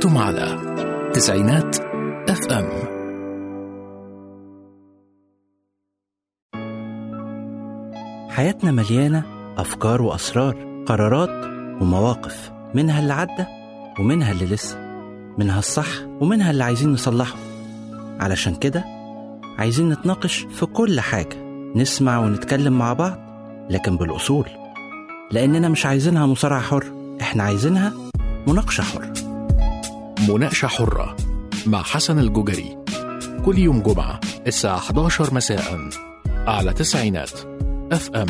أنتم على تسعينات اف ام حياتنا مليانة أفكار وأسرار قرارات ومواقف منها اللي عدى ومنها اللي لسه منها الصح ومنها اللي عايزين نصلحه علشان كده عايزين نتناقش في كل حاجة نسمع ونتكلم مع بعض لكن بالأصول لأننا مش عايزينها مصارعة حر إحنا عايزينها مناقشة حرة مناقشة حرة مع حسن الجوجري كل يوم جمعة الساعة 11 مساء على تسعينات اف ام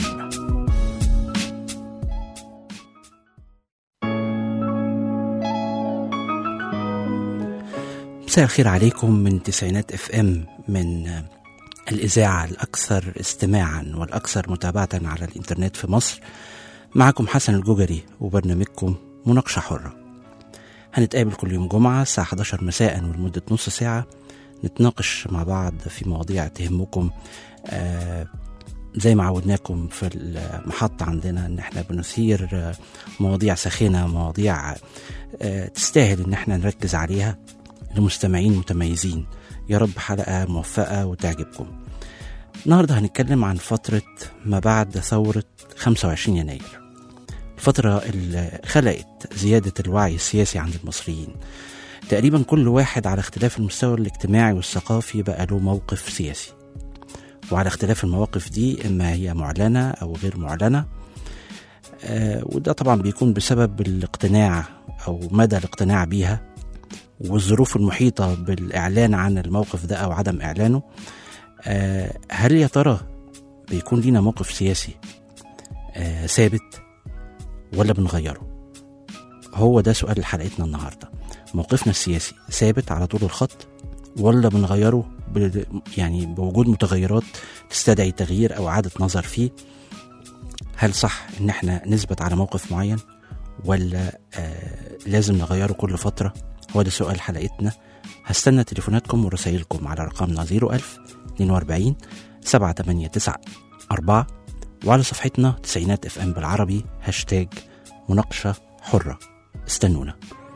مساء الخير عليكم من تسعينات اف ام من آه، الإذاعة الأكثر استماعا والأكثر متابعة على الإنترنت في مصر معكم حسن الجوجري وبرنامجكم مناقشة حرة هنتقابل كل يوم جمعة الساعة 11 مساء ولمدة نص ساعة نتناقش مع بعض في مواضيع تهمكم آه زي ما عودناكم في المحطة عندنا ان احنا بنثير آه، مواضيع ساخنة مواضيع آه، تستاهل ان احنا نركز عليها لمستمعين متميزين يا رب حلقة موفقة وتعجبكم النهاردة هنتكلم عن فترة ما بعد ثورة 25 يناير الفترة اللي خلقت زيادة الوعي السياسي عند المصريين تقريبا كل واحد على اختلاف المستوى الاجتماعي والثقافي بقى له موقف سياسي وعلى اختلاف المواقف دي إما هي معلنة أو غير معلنة آه وده طبعا بيكون بسبب الاقتناع أو مدى الاقتناع بيها والظروف المحيطة بالإعلان عن الموقف ده أو عدم إعلانه آه هل يا ترى بيكون لينا موقف سياسي آه ثابت ولا بنغيره هو ده سؤال حلقتنا النهاردة موقفنا السياسي ثابت على طول الخط ولا بنغيره ب- يعني بوجود متغيرات تستدعي تغيير أو إعادة نظر فيه هل صح إن احنا نثبت على موقف معين ولا آه لازم نغيره كل فترة هو ده سؤال حلقتنا هستنى تليفوناتكم ورسائلكم على رقمنا 01000 42 789 4 وعلى صفحتنا تسعينات اف ام بالعربي هاشتاج مناقشة حرة استنونا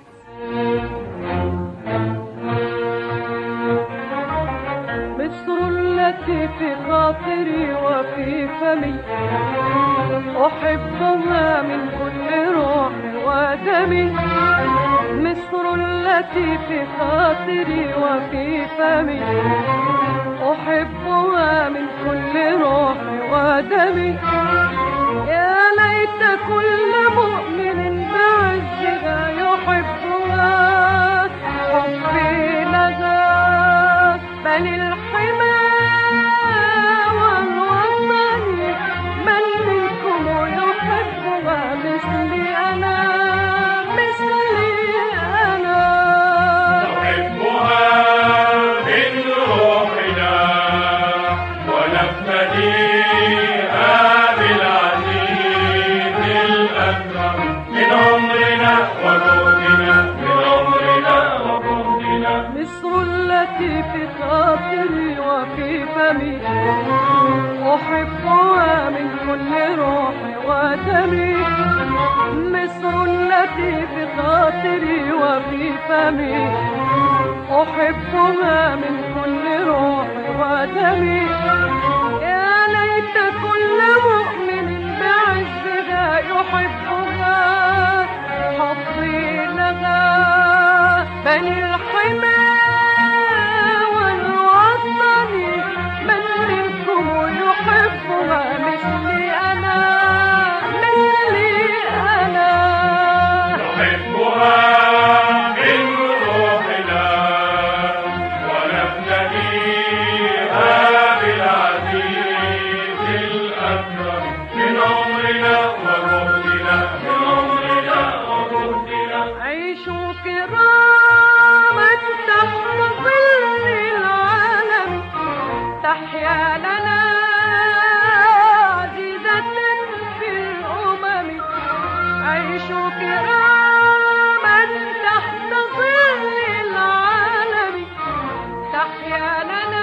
مصر التي في خاطري وفي فمي أحبها من كل روح ودمي مصر التي في خاطري وفي فمي أحبها من كل روح ودمي يا ليت كل مؤمن بعزها يحبها حبي لها بل الحمى والوطن من منكم يحبها مثلي أنا مثلي أنا نحبها من روحنا ونفتديها بالعزيز الأكرم من عمرنا وجهدنا من عمرنا وجهدنا مصر التي في خاطري وفي فمي أحبها من كل روح ودمي مصر التي في خاطري وفي فمي أحبها من كل روح ودمي يا ليت كل مؤمن بعزها يحبها حظي لها بل الحمى والوطن من منكم يحبها مثلي أنا مثلي أنا نحبها من روحنا ونفتديها بالعزيز الأكرم من عمرنا وجهدنا من عمرنا وجهدنا عيشوا كراما تحت ظل العالم تحيا لنا عزيزة في الأمم عيشوا كراما تحت ظل العالم تحيا لنا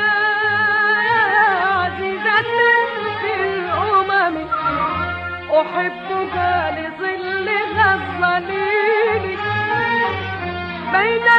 عزيزة في الأمم أحبك لظلها الظليل بين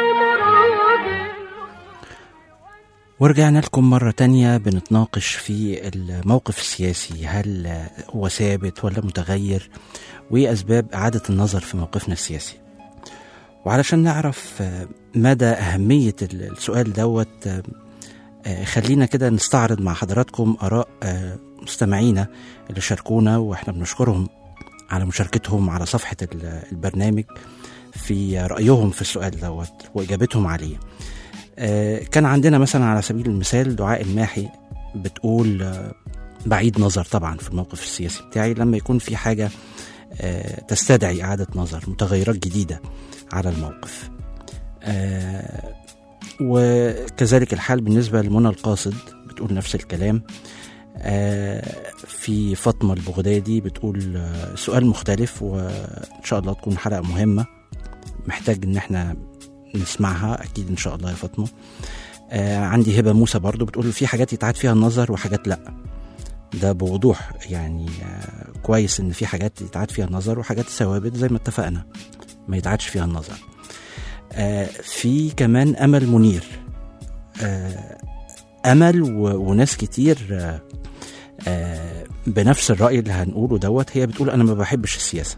ورجعنا لكم مرة تانية بنتناقش في الموقف السياسي هل هو ثابت ولا متغير وإيه أسباب إعادة النظر في موقفنا السياسي وعلشان نعرف آه، مدى أهمية ال- السؤال دوت آه، آه، خلينا كده نستعرض مع حضراتكم آراء آه، مستمعينا اللي شاركونا وإحنا بنشكرهم على مشاركتهم على صفحة ال- البرنامج في رأيهم في السؤال دوت وإجابتهم عليه آه، كان عندنا مثلا على سبيل المثال دعاء الماحي بتقول آه، بعيد نظر طبعا في الموقف السياسي بتاعي لما يكون في حاجة آه، تستدعي إعادة نظر متغيرات جديدة على الموقف آه، وكذلك الحال بالنسبة لمنى القاصد بتقول نفس الكلام آه، في فاطمة البغدادي بتقول آه، سؤال مختلف وإن شاء الله تكون حلقة مهمة محتاج إن احنا نسمعها أكيد إن شاء الله يا فاطمة آه عندي هبة موسى برضو بتقول في حاجات يتعاد فيها النظر وحاجات لأ ده بوضوح يعني آه كويس إن في حاجات يتعاد فيها النظر وحاجات ثوابت زي ما اتفقنا ما يتعادش فيها النظر آه في كمان أمل منير آه أمل و... وناس كتير آه آه بنفس الرأي اللي هنقوله دوت هي بتقول أنا ما بحبش السياسة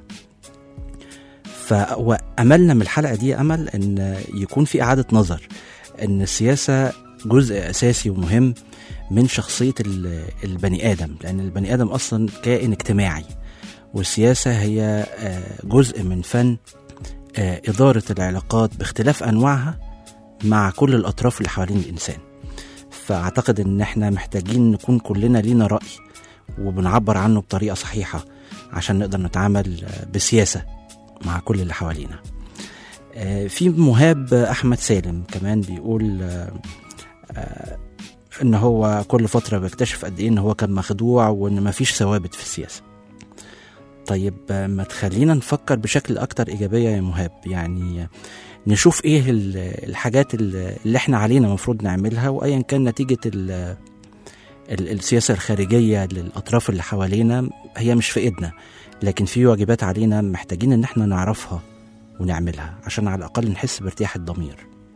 فأملنا من الحلقة دي أمل أن يكون في إعادة نظر أن السياسة جزء أساسي ومهم من شخصية ال- البني آدم لأن البني آدم أصلا كائن اجتماعي والسياسة هي آه، جزء من فن آه، إدارة العلاقات باختلاف أنواعها مع كل الأطراف اللي حوالين الإنسان فأعتقد أن احنا محتاجين نكون كلنا لينا رأي وبنعبر عنه بطريقة صحيحة عشان نقدر نتعامل آه، بسياسة مع كل اللي حوالينا آه، في مهاب احمد سالم كمان بيقول آه، آه، ان هو كل فتره بيكتشف قد ايه ان هو كان مخدوع وان مفيش ثوابت في السياسه طيب آه، ما تخلينا نفكر بشكل اكتر ايجابيه يا مهاب يعني آه، نشوف ايه ال- الحاجات ال- اللي احنا علينا المفروض نعملها وايا كان نتيجه ال- ال- السياسه الخارجيه للاطراف اللي حوالينا هي مش في ايدنا لكن في واجبات علينا محتاجين ان احنا نعرفها ونعملها عشان على الاقل نحس بارتياح الضمير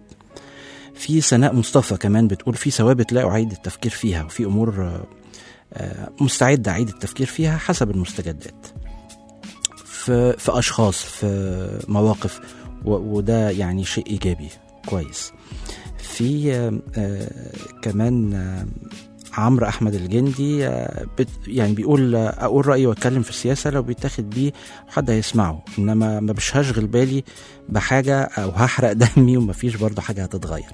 في سناء مصطفى كمان بتقول في ثوابت لا اعيد التفكير فيها وفي امور آه، آه، مستعد اعيد التفكير فيها حسب المستجدات في في اشخاص في مواقف و- وده يعني شيء ايجابي كويس في آه، آه، كمان آه، عمرو احمد الجندي آه، بت يعني بيقول آه، اقول رايي واتكلم في السياسه لو بيتاخد بيه حد هيسمعه انما ما مش هشغل بالي بحاجه او هحرق دمي ومفيش برضه حاجه هتتغير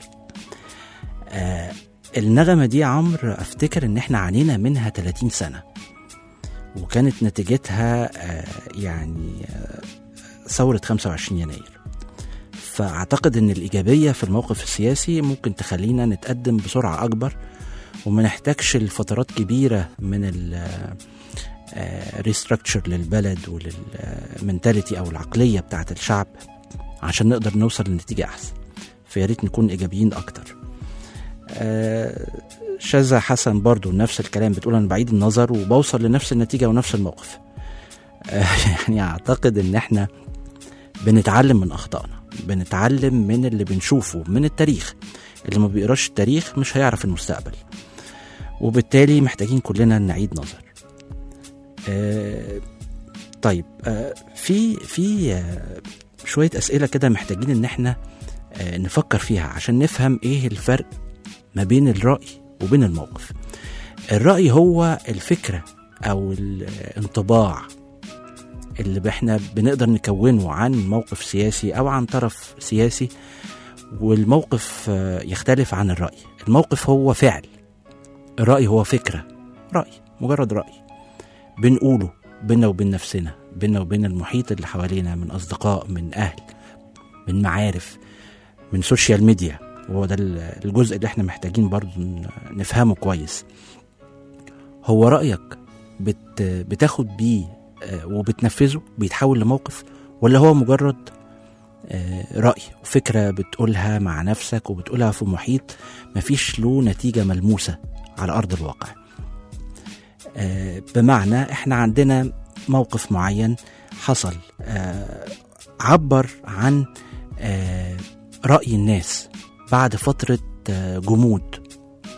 آه النغمه دي يا عمرو افتكر ان احنا عانينا منها 30 سنه وكانت نتيجتها آه يعني آه ثوره 25 يناير فاعتقد ان الايجابيه في الموقف السياسي ممكن تخلينا نتقدم بسرعه اكبر وما نحتاجش لفترات كبيره من ال ريستراكشر للبلد وللمنتاليتي او العقليه بتاعت الشعب عشان نقدر نوصل لنتيجه احسن فيا ريت نكون ايجابيين اكتر آه، شاذة حسن برضو نفس الكلام بتقول انا بعيد النظر وبوصل لنفس النتيجه ونفس الموقف آه، يعني اعتقد ان احنا بنتعلم من اخطائنا بنتعلم من اللي بنشوفه من التاريخ اللي ما بيقراش التاريخ مش هيعرف المستقبل وبالتالي محتاجين كلنا نعيد نظر آه طيب آه في في آه شويه اسئله كده محتاجين ان احنا آه نفكر فيها عشان نفهم ايه الفرق ما بين الراي وبين الموقف الراي هو الفكره او الانطباع اللي احنا بنقدر نكونه عن موقف سياسي او عن طرف سياسي والموقف آه، يختلف عن الراي الموقف هو فعل الراي هو فكره راي مجرد راي بنقوله بينا وبين نفسنا بينا وبين المحيط اللي حوالينا من اصدقاء من اهل من معارف من سوشيال ميديا وهو ده ال- الجزء اللي احنا محتاجين برضو ن- نفهمه كويس هو رأيك بت بتاخد بيه آه، وبتنفذه بيتحول لموقف ولا هو مجرد آه، رأي وفكرة بتقولها مع نفسك وبتقولها في محيط مفيش له نتيجة ملموسة على أرض الواقع آه، بمعنى احنا عندنا موقف معين حصل آه، عبر عن آه، رأي الناس بعد فترة آه، جمود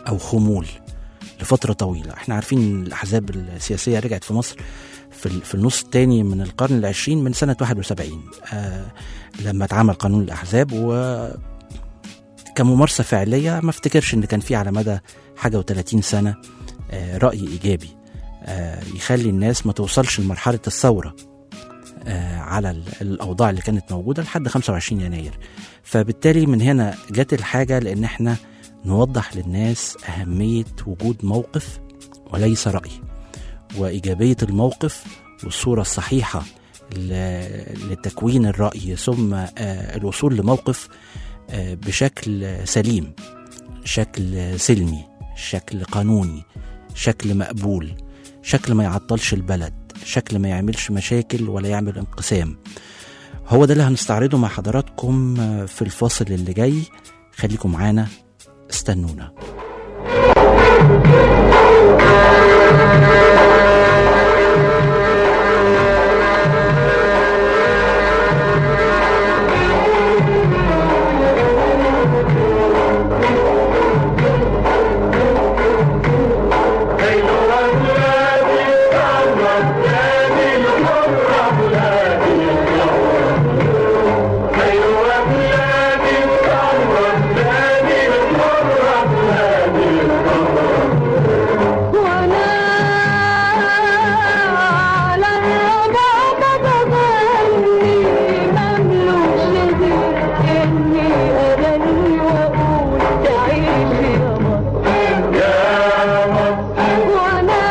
أو خمول لفترة طويلة احنا عارفين إن الأحزاب السياسية رجعت في مصر في, ال- في النص الثاني من القرن العشرين من سنة 71 آه لما اتعمل قانون الأحزاب و كممارسة فعلية ما افتكرش ان كان في على مدى حاجة و30 سنة آه رأي إيجابي آه يخلي الناس ما توصلش لمرحلة الثورة آه على ال- الأوضاع اللي كانت موجودة لحد 25 يناير فبالتالي من هنا جت الحاجة لأن احنا نوضح للناس أهمية وجود موقف وليس رأي وإيجابية الموقف والصورة الصحيحة ل- لتكوين الرأي ثم آه، الوصول لموقف آه، بشكل سليم شكل سلمي شكل قانوني شكل مقبول شكل ما يعطلش البلد شكل ما يعملش مشاكل ولا يعمل انقسام هو ده اللي هنستعرضه مع حضراتكم آه، في الفاصل اللي جاي خليكم معانا استنونا وانا على الربابة بغني مملوش غير اني اغني واقول تعيش يا مصر وانا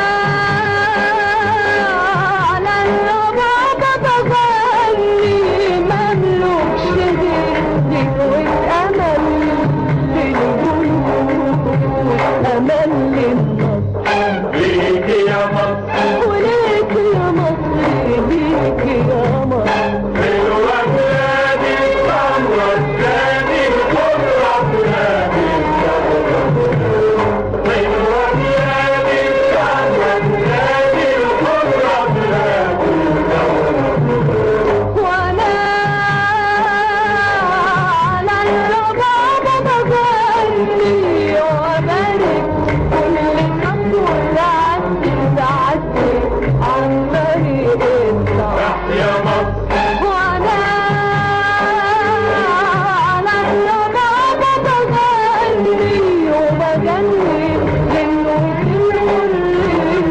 على الربابة بغني مملوش غير ذكرى امل للجنود امل للنصر بيك يا مصر وليك يا مصر بيك يا مصر حلوة بلادي الثورة بلادي الحرة بلادي حلوة بلادي الثورة بلادي الحرة بلادي وانا على الربابة بغني وابارك كل خطوة تعدي تعدي عن طريق الصح يا مصر وانا على الربابة بغني وبغني للوطن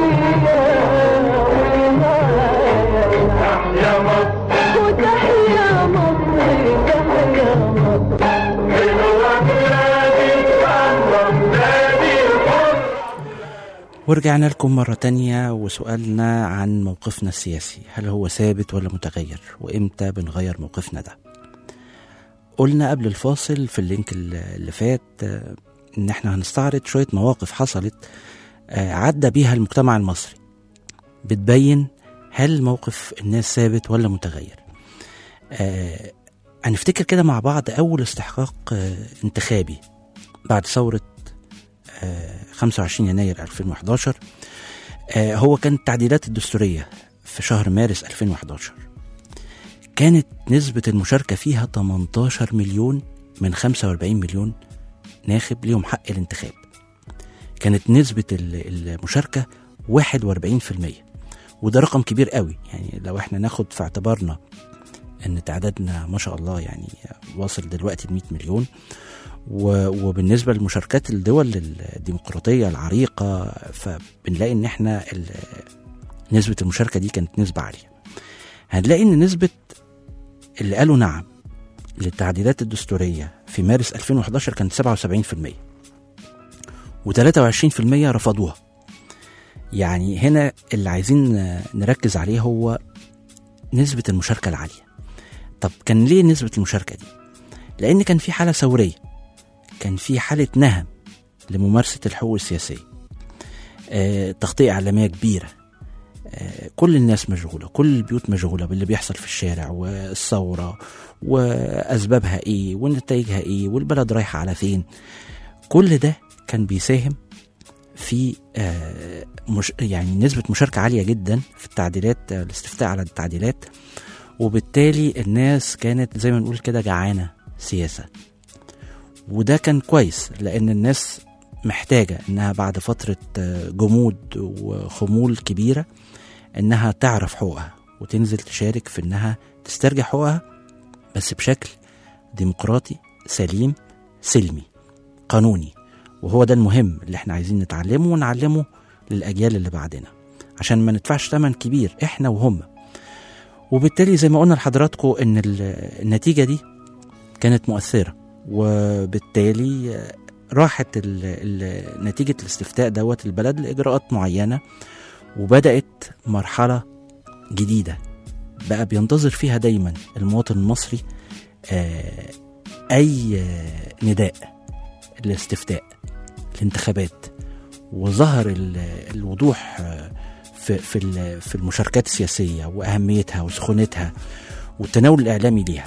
والهواية يا مصر وتحيا مصر تحيا مصر حلوة بلادي الثورة بلادي الحرة ورجعنا لكم مرة تانية وسؤالنا عن موقفنا السياسي هل هو ثابت ولا متغير وإمتى بنغير موقفنا ده قلنا قبل الفاصل في اللينك اللي اللي فات آه، إن إحنا هنستعرض شوية مواقف حصلت آه، عدى بيها المجتمع المصري بتبين هل موقف الناس ثابت ولا متغير آه، هنفتكر كده مع بعض أول استحقاق آه، انتخابي بعد ثورة آه، 25 يناير 2011 آه، هو كان التعديلات الدستورية في شهر مارس 2011 كانت نسبة المشاركة فيها 18 مليون من 45 مليون ناخب ليهم حق الانتخاب كانت نسبة ال- المشاركة 41% وده رقم كبير قوي يعني لو احنا ناخد في اعتبارنا ان تعدادنا ما شاء الله يعني واصل دلوقتي ل 100 مليون و- وبالنسبه لمشاركات الدول الديمقراطيه العريقه فبنلاقي ان احنا ال- نسبه المشاركه دي كانت نسبه عاليه هنلاقي ان نسبه اللي قالوا نعم للتعديلات الدستوريه في مارس 2011 كانت 77% و23% رفضوها يعني هنا اللي عايزين نركز عليه هو نسبة المشاركة العالية طب كان ليه نسبة المشاركة دي؟ لأن كان في حالة ثورية كان في حالة نهم لممارسة الحقوق السياسية آه، تغطية إعلامية كبيرة آه، كل الناس مشغولة كل البيوت مشغولة باللي بيحصل في الشارع والثورة وأسبابها إيه ونتائجها إيه والبلد رايحة على فين كل ده كان بيساهم في آه، مش يعني نسبة مشاركة عالية جدا في التعديلات آه، الاستفتاء على التعديلات وبالتالي الناس كانت زي ما نقول كده جعانة سياسة وده كان كويس لأن الناس محتاجة إنها بعد فترة آه، جمود وخمول كبيرة إنها تعرف حقوقها وتنزل تشارك في إنها تسترجع حقوقها بس بشكل ديمقراطي سليم سلمي قانوني وهو ده المهم اللي احنا عايزين نتعلمه ونعلمه للأجيال اللي بعدنا عشان ما ندفعش ثمن كبير احنا وهم وبالتالي زي ما قلنا لحضراتكم ان ال- النتيجة دي كانت مؤثرة وبالتالي آه، راحت ال- ال- نتيجة الاستفتاء دوت البلد لإجراءات معينة وبدأت مرحلة جديدة بقى بينتظر فيها دايما المواطن المصري آه، أي آه، نداء الاستفتاء الانتخابات وظهر ال- الوضوح آه، في في ال- في المشاركات السياسية وأهميتها وسخونتها والتناول الإعلامي ليها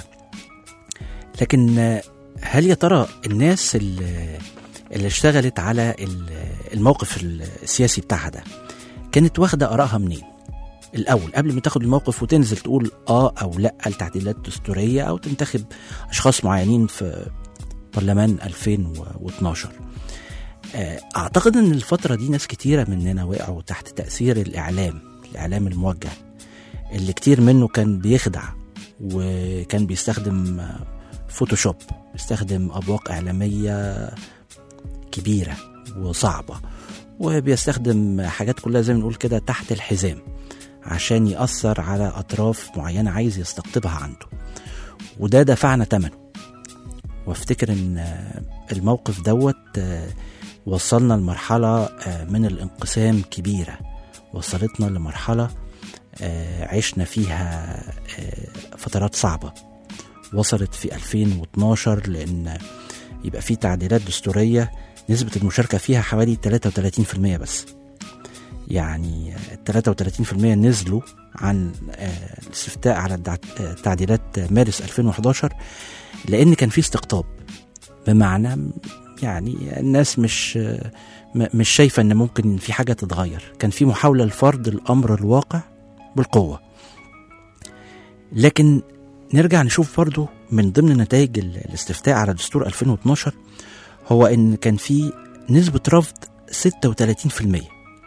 لكن آه، هل يا ترى الناس اللي اللي اشتغلت على ال- الموقف السياسي بتاعها ده كانت واخدة آرائها منين؟ الأول قبل ما تاخد الموقف وتنزل تقول آه أو لأ لتعديلات دستورية أو تنتخب أشخاص معينين في برلمان 2012 آه، أعتقد إن الفترة دي ناس كتيرة مننا وقعوا تحت تأثير الإعلام الإعلام الموجه اللي كتير منه كان بيخدع وكان بيستخدم آه، فوتوشوب بيستخدم أبواق إعلامية كبيرة وصعبة وبيستخدم حاجات كلها زي ما نقول كده تحت الحزام عشان يأثر على أطراف معينة عايز يستقطبها عنده وده دفعنا ثمنه وافتكر ان آه، الموقف دوت آه، وصلنا لمرحلة آه، من الانقسام كبيرة وصلتنا لمرحلة آه، عشنا فيها آه، فترات صعبة وصلت في 2012 لأن يبقى في تعديلات دستورية نسبة المشاركة فيها حوالي 33% بس يعني ال 33% نزلوا عن آه، الاستفتاء على الدع- آه، تعديلات مارس 2011 لأن كان في استقطاب بمعنى يعني الناس مش م- مش شايفة إن ممكن في حاجة تتغير كان في محاولة لفرض الأمر الواقع بالقوة لكن نرجع نشوف برضو من ضمن نتائج ال- الاستفتاء على دستور 2012 هو إن كان في نسبة رفض 36%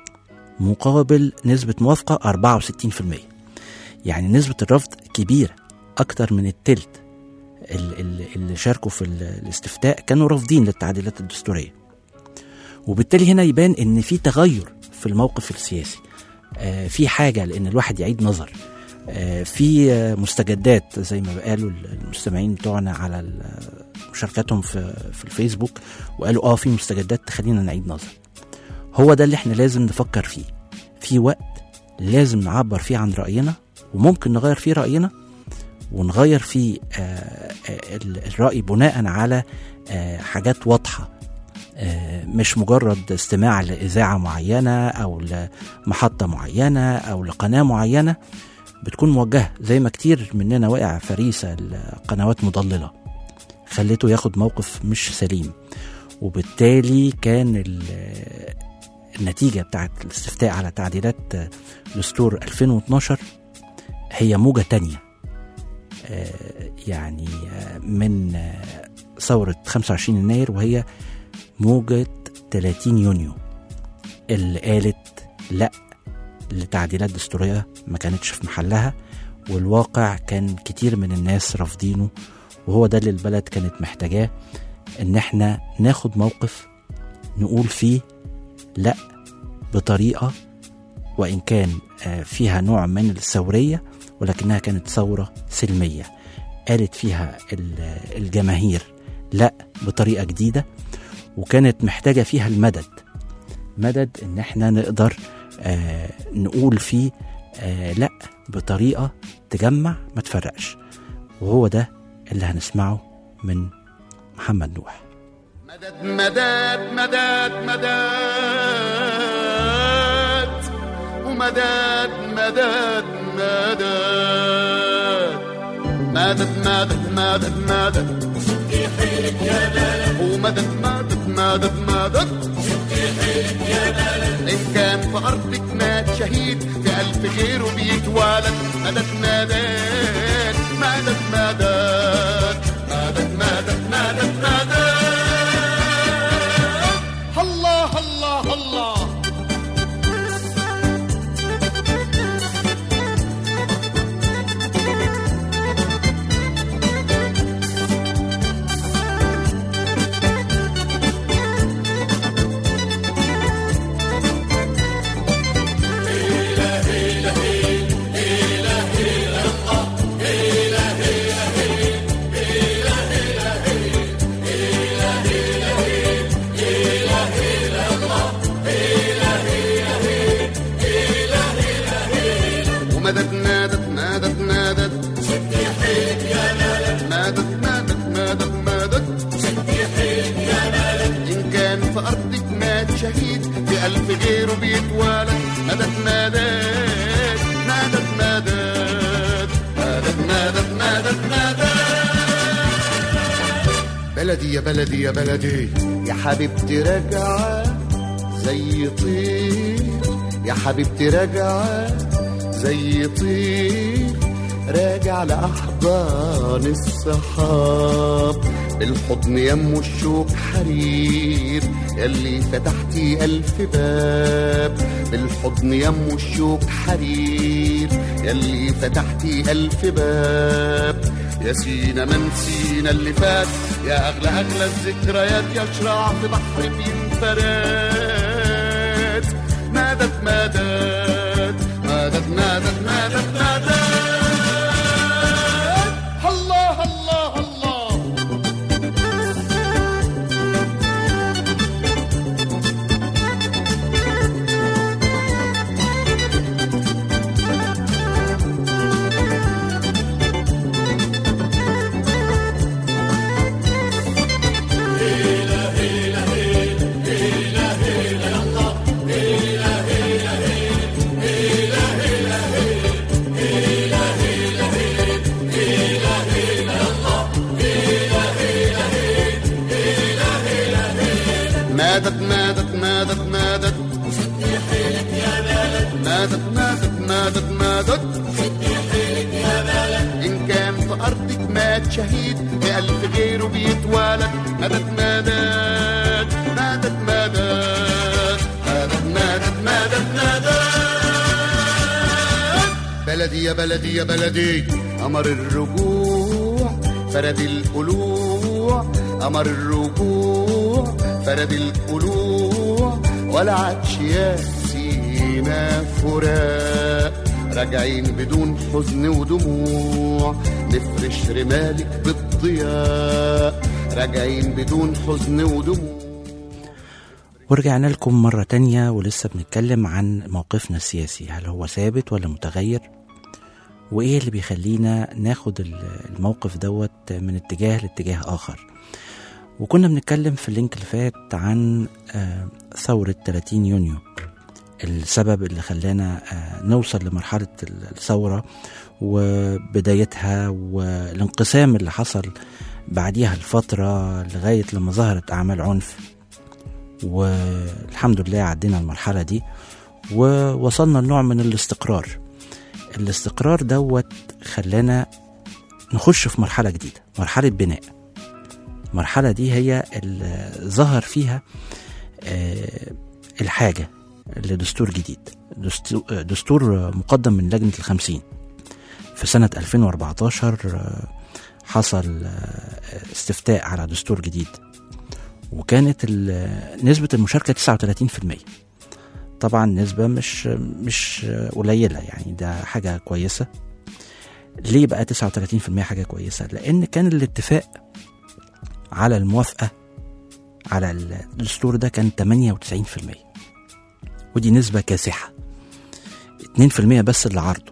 مقابل نسبة موافقة 64% يعني نسبة الرفض كبيرة أكتر من التلت ال- ال- اللي شاركوا في ال- الاستفتاء كانوا رافضين للتعديلات الدستورية وبالتالي هنا يبان ان في تغير في الموقف السياسي آه، في حاجة لان الواحد يعيد نظر آه، في آه، مستجدات زي ما قالوا المستمعين بتوعنا على ال- مشاركاتهم في في الفيسبوك وقالوا اه في مستجدات تخلينا نعيد نظر هو ده اللي احنا لازم نفكر فيه في وقت لازم نعبر فيه عن رأينا وممكن نغير فيه رأينا ونغير فيه آه، آه، ال- الرأي بناء على آه، حاجات واضحة آه، مش مجرد استماع لإذاعة معينة أو لمحطة معينة أو لقناة معينة بتكون موجهة زي ما كتير مننا وقع فريسة لقنوات مضللة خليته ياخد موقف مش سليم وبالتالي كان ال- النتيجة بتاعت الاستفتاء على تعديلات دستور 2012 هي موجة تانية آه، يعني آه، من آه، ثورة 25 يناير وهي موجة 30 يونيو اللي قالت لا لتعديلات دستورية ما كانتش في محلها والواقع كان كتير من الناس رافضينه وهو ده اللي البلد كانت محتاجاه ان احنا ناخد موقف نقول فيه لا بطريقة وإن كان آه، فيها نوع من الثورية ولكنها كانت ثورة سلمية قالت فيها ال- الجماهير لا بطريقة جديدة وكانت محتاجة فيها المدد مدد ان احنا نقدر آه نقول فيه آه لا بطريقة تجمع ما تفرقش وهو ده اللي هنسمعه من محمد نوح مدد مدد مدد مدد ومدد مدد مدد مدد مدد مدد مدد شدي حيلك يا بلد ومدد مدد مدد مدد شدي حيلك يا بلد إن كان في أرضك مات شهيد في ألف غيره بيتولد مدد مدد مدد مدد مدد مدد مدد مدد الله بلدي يا بلدي يا بلدي يا حبيبتي راجعة زي طير يا حبيبتي راجعة زي طير راجع لأحضان الصحاب بالحضن يم الشوق حرير يلي فتحتي ألف باب بالحضن يم الشوق حرير يلي فتحتي ألف باب يا سينا من سينا اللي فات يا أغلى أغلى الذكريات يا شراع في بحر بينفرات مادت مادت مادت مادت مادت مادت الله الله الله مادت مادت مادت مادت مادت مادت مادت مادت إن كان في أرضك مات شهيد بألف غيره بيتوالد مادت مادت مادت مادت مادت مادت مادت مادت بلدي يا بلدي يا بلدي أمر الرجوع فرد القلوع أمر الرجوع فرد القلوع ولا عادش يا سينا فراق راجعين بدون حزن ودموع نفرش رمالك بالضياء راجعين بدون حزن ودموع ورجعنا لكم مرة تانية ولسه بنتكلم عن موقفنا السياسي هل هو ثابت ولا متغير وإيه اللي بيخلينا ناخد ال- الموقف دوت من اتجاه لاتجاه آخر وكنا بنتكلم في اللينك اللي فات عن آه، ثورة 30 يونيو السبب اللي خلانا آه، نوصل لمرحلة الثورة وبدايتها والانقسام اللي حصل بعديها الفترة لغاية لما ظهرت أعمال عنف والحمد لله عدينا المرحلة دي ووصلنا لنوع من الاستقرار الاستقرار دوت خلانا نخش في مرحلة جديدة مرحلة بناء المرحلة دي هي اللي ظهر فيها آه، الحاجة لدستور جديد دستو- آه، دستور مقدم من لجنة الخمسين في سنة 2014 آه، حصل آه، استفتاء على دستور جديد وكانت ال- نسبة المشاركة 39% طبعا نسبة مش مش قليلة يعني ده حاجة كويسة ليه بقى 39% حاجة كويسة لأن كان الاتفاق على الموافقة على الدستور ده كان 98% ودي نسبة كاسحة 2% بس اللي عرضه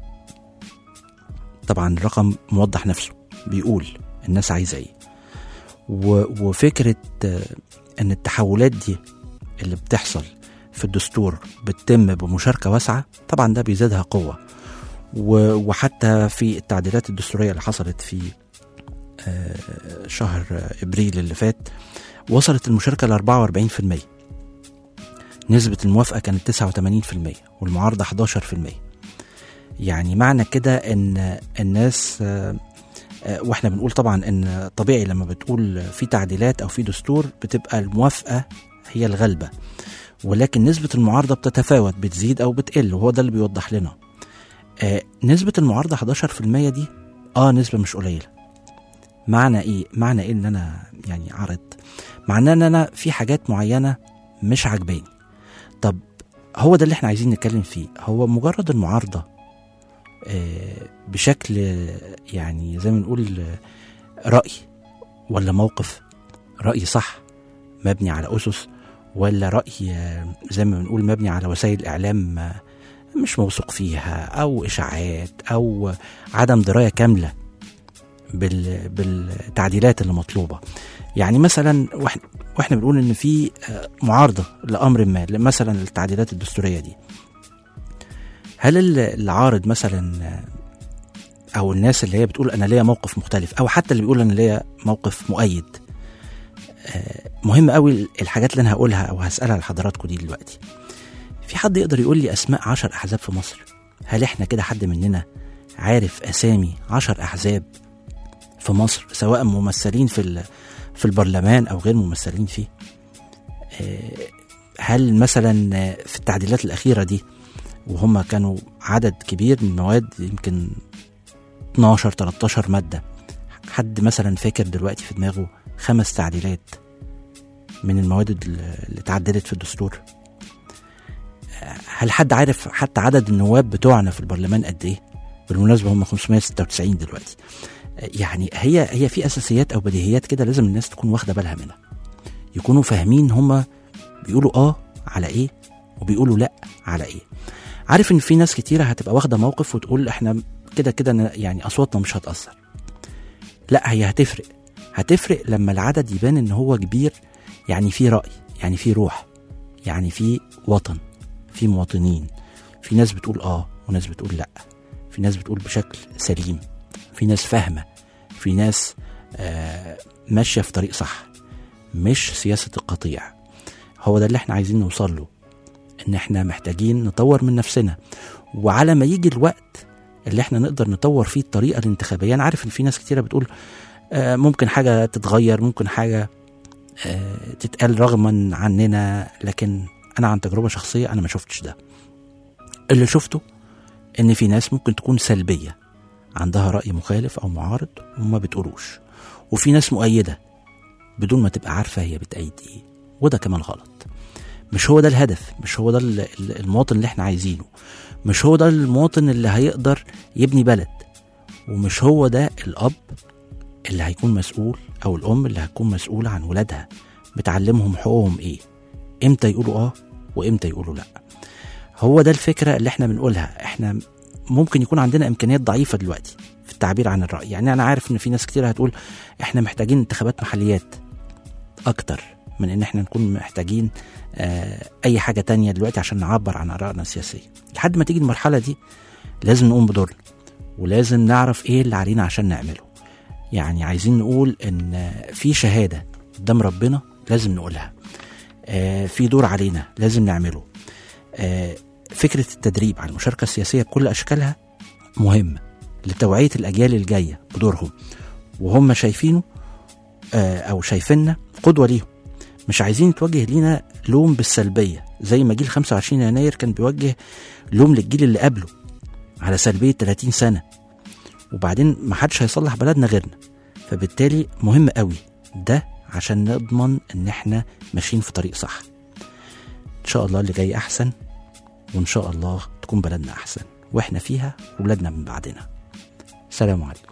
طبعا الرقم موضح نفسه بيقول الناس عايزة ايه و- وفكرة آه، ان التحولات دي اللي بتحصل في الدستور بتتم بمشاركة واسعة طبعا ده بيزيدها قوة و- وحتى في التعديلات الدستورية اللي حصلت في آه، شهر ابريل اللي فات وصلت المشاركة ل 44% نسبة الموافقة كانت 89% والمعارضة 11% يعني معنى كده ان الناس آه، آه، واحنا بنقول طبعا ان طبيعي لما بتقول في تعديلات او في دستور بتبقى الموافقة هي الغالبة ولكن نسبة المعارضة بتتفاوت بتزيد او بتقل وهو ده اللي بيوضح لنا آه نسبة المعارضة 11% دي اه نسبة مش قليلة معنى ايه معنى ايه ان انا يعني عرض معناه ان انا في حاجات معينة مش عجباني طب هو ده اللي احنا عايزين نتكلم فيه هو مجرد المعارضة آه بشكل آه، يعني زي ما نقول آه، رأي ولا موقف رأي صح مبني على أسس ولا رأي آه، زي ما بنقول مبني على وسائل إعلام آه، مش موثوق فيها أو إشاعات أو عدم دراية كاملة بال بالتعديلات اللي مطلوبة يعني مثلا واحنا واحنا بنقول ان في آه، معارضة لأمر ما مثلا التعديلات الدستورية دي هل ال- اللي عارض مثلا آه، او الناس اللي هي بتقول انا ليا موقف مختلف او حتى اللي بيقول انا ليا موقف مؤيد آه، مهم قوي الحاجات اللي انا هقولها او هسالها لحضراتكم دي دلوقتي في حد يقدر يقول لي اسماء عشر احزاب في مصر هل احنا كده حد مننا عارف اسامي عشر احزاب في مصر سواء ممثلين في ال- في البرلمان او غير ممثلين فيه آه، هل مثلا آه، في التعديلات الاخيره دي وهم كانوا عدد كبير من المواد يمكن 12 13 ماده حد مثلا فاكر دلوقتي في دماغه خمس تعديلات من المواد اللي اللي اتعدلت في الدستور هل حد عارف حتى عدد النواب بتوعنا في البرلمان قد ايه بالمناسبه هم 596 دلوقتي يعني هي هي في اساسيات او بديهيات كده لازم الناس تكون واخده بالها منها يكونوا فاهمين هم بيقولوا اه على ايه وبيقولوا لا على ايه عارف ان في ناس كتيره هتبقى واخده موقف وتقول احنا كده كده ن- يعني اصواتنا مش هتاثر لا هي هتفرق هتفرق لما العدد يبان ان هو كبير يعني في راي يعني في روح يعني في وطن في مواطنين في ناس بتقول اه وناس بتقول لا في ناس بتقول بشكل سليم في ناس فاهمه في ناس آه ماشيه في طريق صح مش سياسه القطيع هو ده اللي احنا عايزين نوصل له ان احنا محتاجين نطور من نفسنا وعلى ما يجي الوقت اللي احنا نقدر نطور فيه الطريقه الانتخابيه انا عارف ان في ناس كتيره بتقول آه ممكن حاجه تتغير ممكن حاجه آه تتقال رغما عننا لكن انا عن تجربه شخصيه انا ما شفتش ده اللي شفته ان في ناس ممكن تكون سلبيه عندها راي مخالف او معارض وما بتقولوش وفي ناس مؤيده بدون ما تبقى عارفه هي بتأيد ايه وده كمان غلط مش هو ده الهدف مش هو ده ال- ال- المواطن اللي احنا عايزينه مش هو ده المواطن اللي هيقدر يبني بلد ومش هو ده الاب اللي هيكون مسؤول او الام اللي هتكون مسؤوله عن ولادها بتعلمهم حقوقهم ايه امتى يقولوا اه وامتى يقولوا لا هو ده الفكره اللي احنا بنقولها احنا ممكن يكون عندنا امكانيات ضعيفه دلوقتي في التعبير عن الراي يعني انا عارف ان في ناس كتير هتقول احنا محتاجين انتخابات محليات اكتر من ان احنا نكون محتاجين آه اي حاجه تانية دلوقتي عشان نعبر عن ارائنا السياسيه لحد ما تيجي المرحله دي لازم نقوم بدورنا ولازم نعرف ايه اللي علينا عشان نعمله يعني عايزين نقول ان في شهاده قدام ربنا لازم نقولها آه في دور علينا لازم نعمله آه فكره التدريب على المشاركه السياسيه بكل اشكالها مهمه لتوعيه الاجيال الجايه بدورهم وهم شايفينه آه او شايفيننا قدوه ليهم مش عايزين يتوجه لينا لوم بالسلبيه زي ما جيل 25 يناير كان بيوجه لوم للجيل اللي قبله على سلبيه 30 سنه وبعدين ما حدش هيصلح بلدنا غيرنا فبالتالي مهم قوي ده عشان نضمن ان احنا ماشيين في طريق صح ان شاء الله اللي جاي احسن وان شاء الله تكون بلدنا احسن واحنا فيها وولادنا من بعدنا سلام عليكم